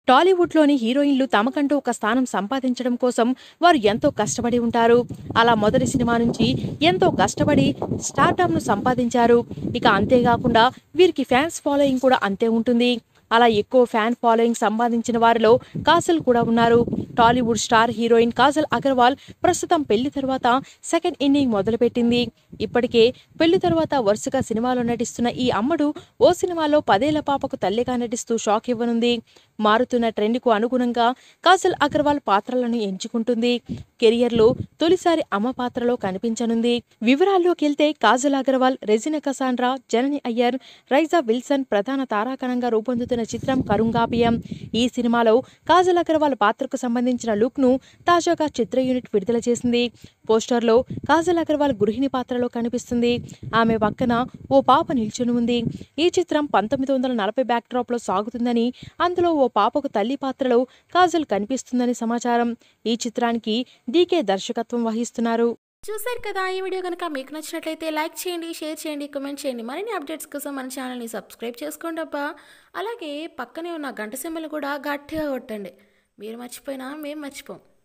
టాలీవుడ్లోని హీరోయిన్లు తమకంటూ ఒక స్థానం సంపాదించడం కోసం వారు ఎంతో కష్టపడి ఉంటారు అలా మొదటి సినిమా నుంచి ఎంతో కష్టపడి స్టార్టమ్ను సంపాదించారు ఇక అంతేకాకుండా వీరికి ఫ్యాన్స్ ఫాలోయింగ్ కూడా అంతే ఉంటుంది అలా ఎక్కువ ఫ్యాన్ ఫాలోయింగ్ సంపాదించిన వారిలో కాజల్ కూడా ఉన్నారు Tollywood star heroine Kajal Aggarwal ప్రస్తుతం పెళ్లి తర్వాత సెకండ్ ఇన్నింగ్ మొదలుపెట్టింది ఇప్పటికే పెళ్లి తర్వాత వరుసగా సినిమాలో నటిస్తున్న ఈ అమ్మడు ఓ సినిమాలో పదేళ్ల పాపకు తల్లిగా నటిస్తూ షాక్ ఇవ్వనుంది మారుతున్న ట్రెండ్కు అనుగుణంగా కాజల్ అగర్వాల్ పాత్రలను ఎంచుకుంటుంది కెరియర్లో తొలిసారి అమ్మ పాత్రలో కనిపించనుంది వివరాల్లోకి వెళ్తే కాజల్ అగర్వాల్ రెజిన కసాండ్రా జనని అయ్యర్ రైజా విల్సన్ ప్రధాన తారాగణంగా రూపొందుతున్న చిత్రం కరుంగాపియం ఈ సినిమాలో కాజల్ అగర్వాల్ పాత్రకు సంబంధించిన లుక్ ను తాజాగా చిత్ర యూనిట్ విడుదల చేసింది పోస్టర్లో కాజల్ అగర్వాల్ గృహిణి పాత్రలో కనిపిస్తుంది ఆమె పక్కన ఓ పాప నిల్చుని ఉంది ఈ చిత్రం పంతొమ్మిది వందల నలభై బ్యాక్డ్రాప్ లో సాగుతుందని అందులో ఓ పాపకు తల్లి పాత్రలో కాజల్ కనిపిస్తుందని సమాచారం ఈ చిత్రానికి డీకే దర్శకత్వం వహిస్తున్నారు చూశారు కదా ఈ వీడియో కనుక మీకు నచ్చినట్లయితే లైక్ చేయండి షేర్ చేయండి కామెంట్ చేయండి మరిన్ని అప్డేట్స్ కోసం మన ఛానల్ని సబ్స్క్రైబ్ చేసుకోండి అబ్బా అలాగే పక్కనే ఉన్న గంట సింబల్ కూడా గట్టిగా కొట్టండి మీరు మర్చిపోయినా మేము మర్చిపోం